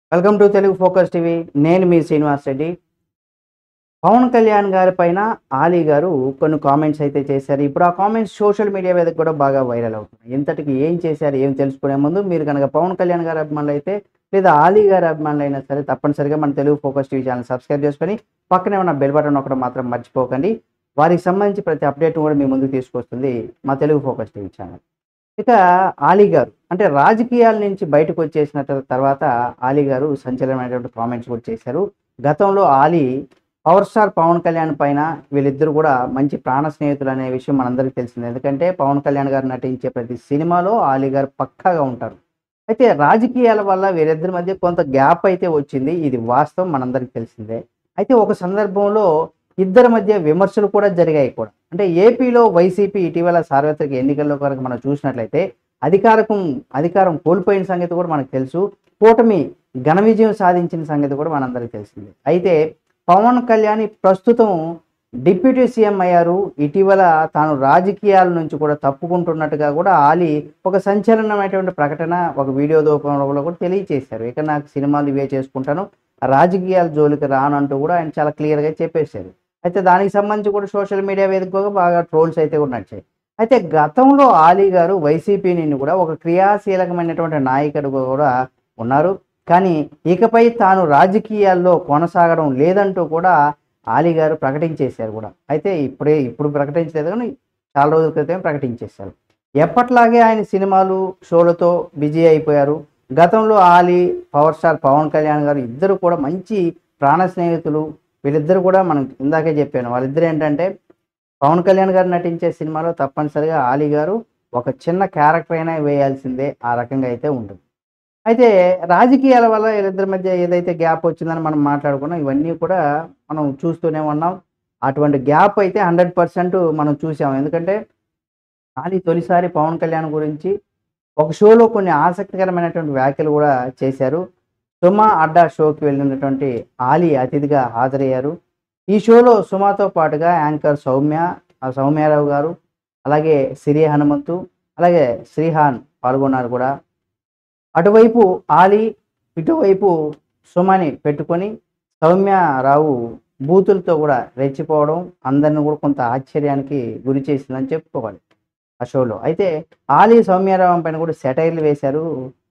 welcome to Telugu focus TV నేను మీ శ్రీనివాస్ రెడ్డి పవన్ కళ్యాణ్ గారి పైన ఆలీ గారు కొన్ని కామెంట్స్ అయితే చేశారు ఇప్పుడు ఆ కామెంట్స్ సోషల్ మీడియా మీద కూడా బాగా వైరల్ అవుతున్నాయి ఇంతటికి ఏం చేశారు ఏం తెలుసుకునే ముందు మీరు కనుక పవన్ కళ్యాణ్ గారి అభిమానులు అయితే లేదా ఆలీ గారి అభిమానులు అయినా సరే తప్పనిసరిగా మన Telugu focus TV channel subscribe చేసుకొని పక్కనే ఉన్న బెల్ బటన్ ఒకటి మాత్రం మర్చిపోకండి వారికి సంబంధించి ప్రతి అప్డేట్ కూడా మీ ముందుకు తీసుకొస్తుంది మా తెలుగు ఫోకస్ టీవీ ఛానల్ ఇక ఆలీ గారు అంటే రాజకీయాల నుంచి బయటకు వచ్చేసిన త- తర్వాత ఆలీ గారు సంచలనమైనటువంటి కామెంట్స్ కూడా చేశారు గతంలో ఆలీ పవర్ స్టార్ పవన్ కళ్యాణ్ పైన వీళ్ళిద్దరు కూడా మంచి ప్రాణ స్నేహితులు అనే విషయం మనందరికీ తెలిసింది ఎందుకంటే పవన్ కళ్యాణ్ గారు నటించే ప్రతి సినిమాలో ఆలీ గారు పక్కాగా ఉంటారు అయితే రాజకీయాల వల్ల వీరిద్దరి మధ్య కొంత గ్యాప్ అయితే వచ్చింది ఇది వాస్తవం మనందరికీ తెలిసిందే అయితే ఒక సందర్భంలో ఇద్దరి మధ్య విమర్శలు కూడా జరిగాయి కూడా అంటే ఏపీలో వైసీపీ ఇటీవల సార్వత్రిక ఎన్నికల్లో కనుక మనం చూసినట్లయితే అధికారకం అధికారం కోల్పోయిన సంగతి కూడా మనకు తెలుసు కూటమి ఘన విజయం సాధించిన సంగతి కూడా మనందరికీ తెలిసిందే అయితే పవన్ కళ్యాణ్ ప్రస్తుతం డిప్యూటీ సీఎం అయ్యారు ఇటీవల తాను రాజకీయాల నుంచి కూడా తప్పుకుంటున్నట్టుగా కూడా ఆలీ ఒక సంచలనమైనటువంటి ప్రకటన ఒక వీడియో రూపంలో కూడా తెలియచేశారు ఇక నాకు సినిమాలు ఇవే చేసుకుంటాను రాజకీయాల జోలికి రానంటూ కూడా ఆయన చాలా క్లియర్గా చెప్పేశారు అయితే దానికి సంబంధించి కూడా సోషల్ మీడియా వేదికగా బాగా ట్రోల్స్ అయితే కూడా నడిచాయి అయితే గతంలో ఆలీ గారు వైసీపీని కూడా ఒక క్రియాశీలకమైనటువంటి నాయకుడు కూడా ఉన్నారు కానీ ఇకపై తాను రాజకీయాల్లో కొనసాగడం లేదంటూ కూడా ఆలీ గారు ప్రకటించేశారు కూడా అయితే ఇప్పుడే ఇప్పుడు ప్రకటించలేదు కానీ చాలా రోజుల క్రితం ప్రకటించేశారు ఎప్పట్లాగే ఆయన సినిమాలు షోలతో బిజీ అయిపోయారు గతంలో ఆలీ పవర్ స్టార్ పవన్ కళ్యాణ్ గారు ఇద్దరు కూడా మంచి ప్రాణ స్నేహితులు వీళ్ళిద్దరు కూడా మనం ఇందాకే చెప్పాను వాళ్ళిద్దరు ఏంటంటే పవన్ కళ్యాణ్ గారు నటించే సినిమాలో తప్పనిసరిగా ఆలీ గారు ఒక చిన్న క్యారెక్టర్ అయినా వేయాల్సిందే ఆ రకంగా అయితే ఉంటుంది అయితే రాజకీయాల వల్ల వీళ్ళిద్దరి మధ్య ఏదైతే గ్యాప్ వచ్చిందని మనం మాట్లాడుకున్నాం ఇవన్నీ కూడా మనం చూస్తూనే ఉన్నాం అటువంటి గ్యాప్ అయితే హండ్రెడ్ పర్సెంట్ మనం చూసాం ఎందుకంటే ఆలీ తొలిసారి పవన్ కళ్యాణ్ గురించి ఒక షోలో కొన్ని ఆసక్తికరమైనటువంటి వ్యాఖ్యలు కూడా చేశారు సుమా అడ్డా షోకి వెళ్ళినటువంటి ఆలీ అతిథిగా హాజరయ్యారు ఈ షోలో సుమాతో పాటుగా యాంకర్ సౌమ్య ఆ సౌమ్యారావు గారు అలాగే సిరి హనుమంతు అలాగే శ్రీహాన్ పాల్గొన్నారు కూడా అటువైపు ఆలీ ఇటువైపు సుమని పెట్టుకొని సౌమ్యారావు బూతులతో కూడా రెచ్చిపోవడం అందరిని కూడా కొంత ఆశ్చర్యానికి గురి చేసిందని చెప్పుకోవాలి ఆ షోలో అయితే ఆలీ సౌమ్యారావు పైన కూడా సెటైర్లు వేశారు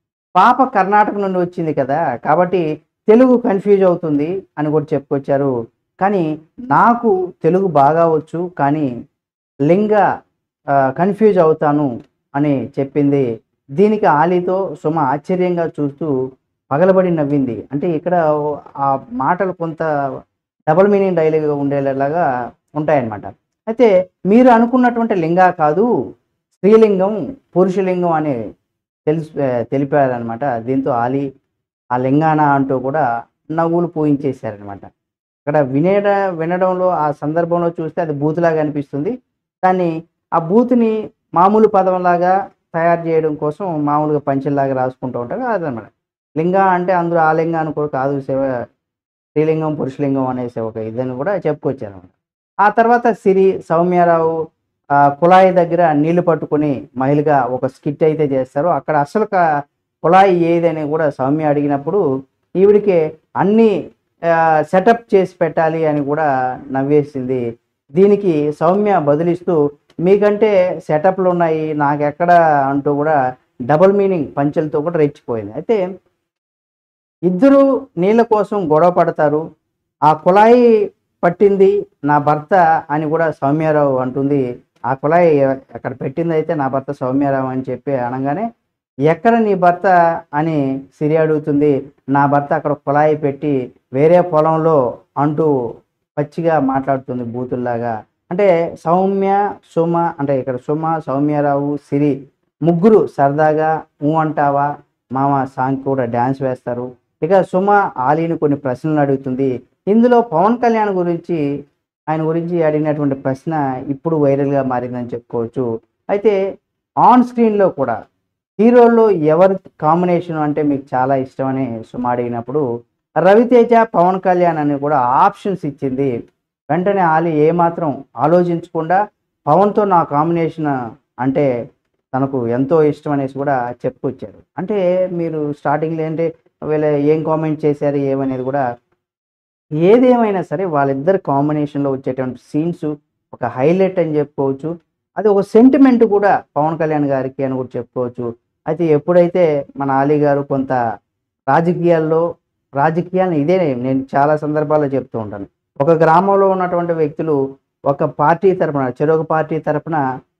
పాప కర్ణాటక నుండి వచ్చింది కదా కాబట్టి తెలుగు కన్ఫ్యూజ్ అవుతుంది అని కూడా చెప్పుకొచ్చారు కానీ నాకు తెలుగు బాగా వచ్చు కానీ లింగ కన్ఫ్యూజ్ అవుతాను అని చెప్పింది దీనికి ఆలీతో సుమ ఆశ్చర్యంగా చూస్తూ పగలబడి నవ్వింది అంటే ఇక్కడ ఆ మాటలు కొంత డబుల్ మీనింగ్ డైలాగ్ ఉండేలాగా ఉంటాయన్నమాట అయితే మీరు అనుకున్నటువంటి లింగా కాదు స్త్రీలింగం పురుషలింగం అని తెలుసు తెలిపారనమాట దీంతో ఆలీ ఆ లింగాన అంటూ కూడా నవ్వులు పూయించేశారనమాట ఇక్కడ వినేట వినడంలో ఆ సందర్భంలో చూస్తే అది బూతులాగా అనిపిస్తుంది దాన్ని ఆ బూత్ని మామూలు పదంలాగా తయారు చేయడం కోసం మామూలుగా పంచెల్లాగా రాసుకుంటూ ఉంటారు అదనమాట లింగ అంటే అందరూ ఆ లింగాన్ని కూడా కాదు సేవ స్త్రీలింగం పురుషలింగం అనేసి ఒక ఇదని కూడా చెప్పుకొచ్చారనమాట ఆ తర్వాత సిరి సౌమ్యారావు ఆ, కుళాయి దగ్గర నీళ్లు పట్టుకొని మహిళగా ఒక స్కిట్ అయితే చేస్తారు అక్కడ అసలు క- కుళాయి ఏదని కూడా సౌమ్య అడిగినప్పుడు ఈవిడికి అన్ని సెటప్ చేసి పెట్టాలి అని కూడా నవ్వేసింది దీనికి సౌమ్య బదిలిస్తూ మీకంటే సెటప్లు ఉన్నాయి నాకెక్కడ అంటూ కూడా డబుల్ మీనింగ్ పంచెలతో కూడా రెచ్చిపోయింది అయితే ఇద్దరు నీళ్ళ కోసం గొడవ పడతారు ఆ కుళాయి పట్టింది నా భర్త అని కూడా సౌమ్యారావు అంటుంది ఆ కుళాయి అక్కడ పెట్టింది అయితే నా భర్త సౌమ్యారావు అని చెప్పి అనగానే ఎక్కడ నీ భర్త అని సిరి అడుగుతుంది నా భర్త అక్కడ కుళాయి పెట్టి వేరే పొలంలో అంటూ పచ్చిగా మాట్లాడుతుంది బూతుల్లాగా అంటే సౌమ్య సుమ అంటే ఇక్కడ సుమ సౌమ్యారావు సిరి ముగ్గురు సరదాగా ఊ అంటావా మామ సాంగ్ కూడా డ్యాన్స్ వేస్తారు ఇక సుమ ఆలీని కొన్ని ప్రశ్నలు అడుగుతుంది ఇందులో పవన్ కళ్యాణ్ గురించి ఆయన గురించి అడిగినటువంటి ప్రశ్న ఇప్పుడు వైరల్గా మారిందని చెప్పుకోవచ్చు అయితే ఆన్ స్క్రీన్లో కూడా హీరోల్లో ఎవరి కాంబినేషన్ అంటే మీకు చాలా ఇష్టమని సుమ అడిగినప్పుడు రవితేజ పవన్ కళ్యాణ్ అని కూడా ఆప్షన్స్ ఇచ్చింది వెంటనే ఆలీ ఏమాత్రం ఆలోచించకుండా పవన్తో నా కాంబినేషన్ అంటే తనకు ఎంతో ఇష్టం అనేసి కూడా చెప్పుకొచ్చారు అంటే మీరు స్టార్టింగ్లో ఏంటి వీళ్ళ ఏం కామెంట్ చేశారు ఏమనేది కూడా ఏదేమైనా సరే వాళ్ళిద్దరు కాంబినేషన్లో వచ్చేటువంటి సీన్స్ ఒక హైలైట్ అని చెప్పుకోవచ్చు అది ఒక సెంటిమెంట్ కూడా పవన్ కళ్యాణ్ గారికి అని కూడా చెప్పుకోవచ్చు అయితే ఎప్పుడైతే మన అలీ గారు కొంత రాజకీయాల్లో రాజకీయాలను ఇదే నేను చాలా సందర్భాల్లో చెప్తూ ఉంటాను ఒక గ్రామంలో ఉన్నటువంటి వ్యక్తులు ఒక పార్టీ తరపున చెరొక పార్టీ తరపున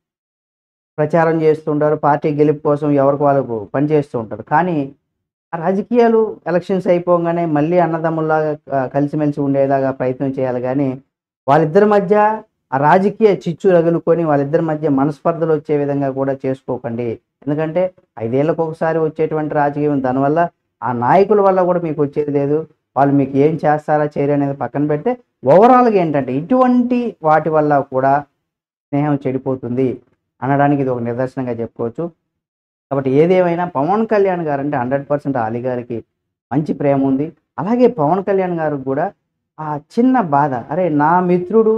ప్రచారం చేస్తుంటారు పార్టీ గెలుపు కోసం ఎవరికి వాళ్ళకు పనిచేస్తూ ఉంటారు కానీ ఆ రాజకీయాలు ఎలక్షన్స్ అయిపోగానే మళ్ళీ అన్నదమ్ముల్లాగా ఆ, కలిసిమెలిసి ఉండేలాగా ప్రయత్నం చేయాలి కానీ వాళ్ళిద్దరి మధ్య ఆ రాజకీయ చిచ్చు రగులుకొని వాళ్ళిద్దరి మధ్య మనస్పర్ధలు వచ్చే విధంగా కూడా చేసుకోకండి ఎందుకంటే ఐదేళ్లకు ఒకసారి వచ్చేటువంటి రాజకీయం దానివల్ల ఆ నాయకుల వల్ల కూడా మీకు వచ్చేది లేదు వాళ్ళు మీకు ఏం చేస్తారా చేయరు అనేది పక్కన పెడితే ఓవరాల్గా ఏంటంటే ఇటువంటి వాటి వల్ల కూడా స్నేహం చెడిపోతుంది అనడానికి ఇది ఒక నిదర్శనంగా చెప్పుకోవచ్చు కాబట్టి ఏదేమైనా పవన్ కళ్యాణ్ గారు అంటే హండ్రెడ్ పర్సెంట్ అలీ గారికి మంచి ప్రేమ ఉంది అలాగే పవన్ కళ్యాణ్ గారికి కూడా ఆ చిన్న బాధ అరే నా మిత్రుడు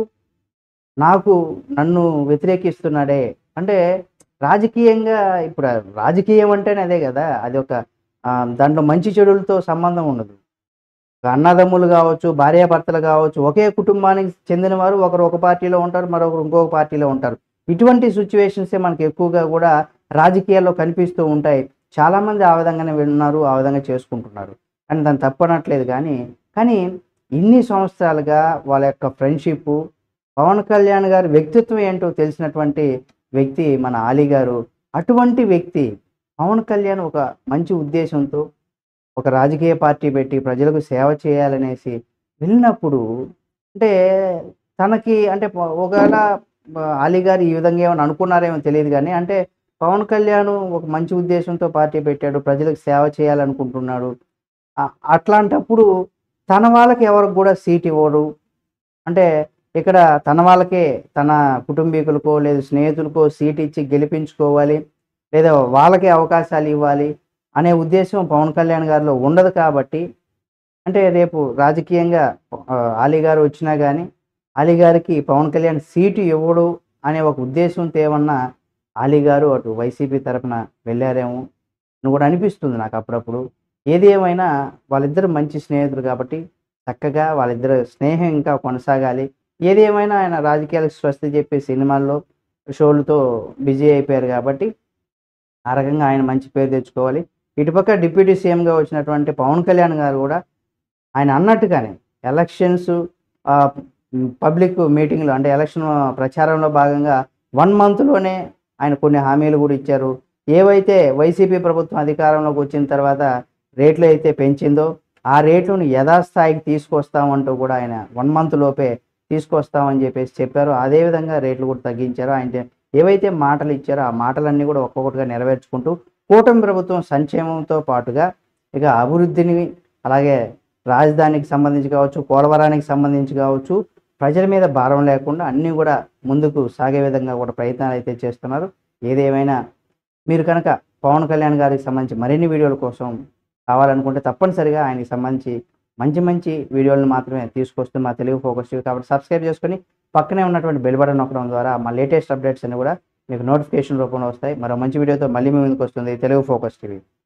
నాకు నన్ను వ్యతిరేకిస్తున్నాడే అంటే రాజకీయంగా ఇప్పుడు రాజకీయం అంటేనే అదే కదా అది ఒక ఆ, దాంట్లో మంచి చెడులతో సంబంధం ఉండదు ఒక అన్నదమ్ములు కావచ్చు భార్యాభర్తలు కావచ్చు ఒకే కుటుంబానికి చెందిన వారు ఒకరు ఒక పార్టీలో ఉంటారు మరొకరు ఇంకొక పార్టీలో ఉంటారు ఇటువంటి సిచ్యువేషన్సే మనకి ఎక్కువగా కూడా రాజకీయాల్లో కనిపిస్తూ ఉంటాయి చాలామంది ఆ విధంగానే విన్నారు ఆ విధంగా చేసుకుంటున్నారు కానీ దాన్ని తప్పనట్లేదు కానీ కానీ ఇన్ని సంవత్సరాలుగా వాళ్ళ యొక్క ఫ్రెండ్షిప్ పవన్ కళ్యాణ్ గారి వ్యక్తిత్వం ఏంటో తెలిసినటువంటి వ్యక్తి మన ఆలీ గారు అటువంటి వ్యక్తి పవన్ కళ్యాణ్ ఒక మంచి ఉద్దేశంతో ఒక రాజకీయ పార్టీ పెట్టి ప్రజలకు సేవ చేయాలనేసి వెళ్ళినప్పుడు అంటే తనకి అంటే ప- ఒకవేళ ఆ, అలీ గారు ఈ విధంగా ఏమైనా అనుకున్నారేమో తెలియదు కానీ అంటే పవన్ కళ్యాణ్ ఒక మంచి ఉద్దేశంతో పార్టీ పెట్టాడు ప్రజలకు సేవ చేయాలనుకుంటున్నాడు ఆ- అట్లాంటప్పుడు తన వాళ్ళకి ఎవరికి కూడా సీట్ ఇవ్వడు అంటే ఇక్కడ తన వాళ్ళకే తన కుటుంబీకులకో లేదా స్నేహితులకో సీట్ ఇచ్చి గెలిపించుకోవాలి లేదా వాళ్ళకే అవకాశాలు ఇవ్వాలి అనే ఉద్దేశం పవన్ కళ్యాణ్ గారిలో ఉండదు కాబట్టి అంటే రేపు రాజకీయంగా ఆ, అలీ గారు వచ్చినా కానీ అలీ గారికి పవన్ కళ్యాణ్ సీటు ఇవ్వడు అనే ఒక ఉద్దేశంతో ఏమన్నా అలీ గారు అటు వైసీపీ తరపున వెళ్ళారేమో అని కూడా అనిపిస్తుంది నాకు అప్పుడప్పుడు ఏది ఏమైనా వాళ్ళిద్దరు మంచి స్నేహితులు కాబట్టి చక్కగా వాళ్ళిద్దరు స్నేహం ఇంకా కొనసాగాలి ఏది ఏమైనా ఆయన రాజకీయాలకు స్వస్తి చెప్పే సినిమాల్లో షోలతో బిజీ అయిపోయారు కాబట్టి ఆ రకంగా ఆయన మంచి పేరు తెచ్చుకోవాలి ఇటుపక్క డిప్యూటీ సీఎంగా వచ్చినటువంటి పవన్ కళ్యాణ్ గారు కూడా ఆయన అన్నట్టుగానే ఎలక్షన్స్ పబ్లిక్ మీటింగ్లో అంటే ఎలక్షన్ ప్రచారంలో భాగంగా వన్ మంత్లోనే ఆయన కొన్ని హామీలు కూడా ఇచ్చారు ఏవైతే వైసీపీ ప్రభుత్వం అధికారంలోకి వచ్చిన తర్వాత రేట్లు అయితే పెంచిందో ఆ రేట్లను యథాస్థాయికి తీసుకొస్తామంటూ కూడా ఆయన వన్ మంత్ లోపే తీసుకొస్తామని చెప్పేసి చెప్పారు అదేవిధంగా రేట్లు కూడా తగ్గించారు ఆయన ఏవైతే మాటలు ఇచ్చారో ఆ మాటలన్నీ కూడా ఒక్కొక్కటిగా నెరవేర్చుకుంటూ కూటమి ప్రభుత్వం సంక్షేమంతో పాటుగా ఇక అభివృద్ధిని అలాగే రాజధానికి సంబంధించి కావచ్చు పోలవరానికి సంబంధించి కావచ్చు ప్రజల మీద భారం లేకుండా అన్నీ కూడా ముందుకు సాగే విధంగా కూడా ప్రయత్నాలు అయితే చేస్తున్నారు ఏదేమైనా మీరు కనుక పవన్ కళ్యాణ్ గారికి సంబంధించి మరిన్ని వీడియోల కోసం కావాలనుకుంటే తప్పనిసరిగా ఆయనకి సంబంధించి మంచి మంచి వీడియోలను మాత్రమే తీసుకొస్తూ మా తెలుగు ఫోకస్ టీవీ కాబట్టి సబ్స్క్రైబ్ చేసుకొని పక్కనే ఉన్నటువంటి బెల్ బటన్ నొక్కడం ద్వారా మా లేటెస్ట్ అప్డేట్స్ అన్ని కూడా మీకు నోటిఫికేషన్ రూపంలో వస్తాయి మరో మంచి వీడియోతో మళ్ళీ మీ ముందుకు వస్తుంది తెలుగు ఫోకస్ టీవీ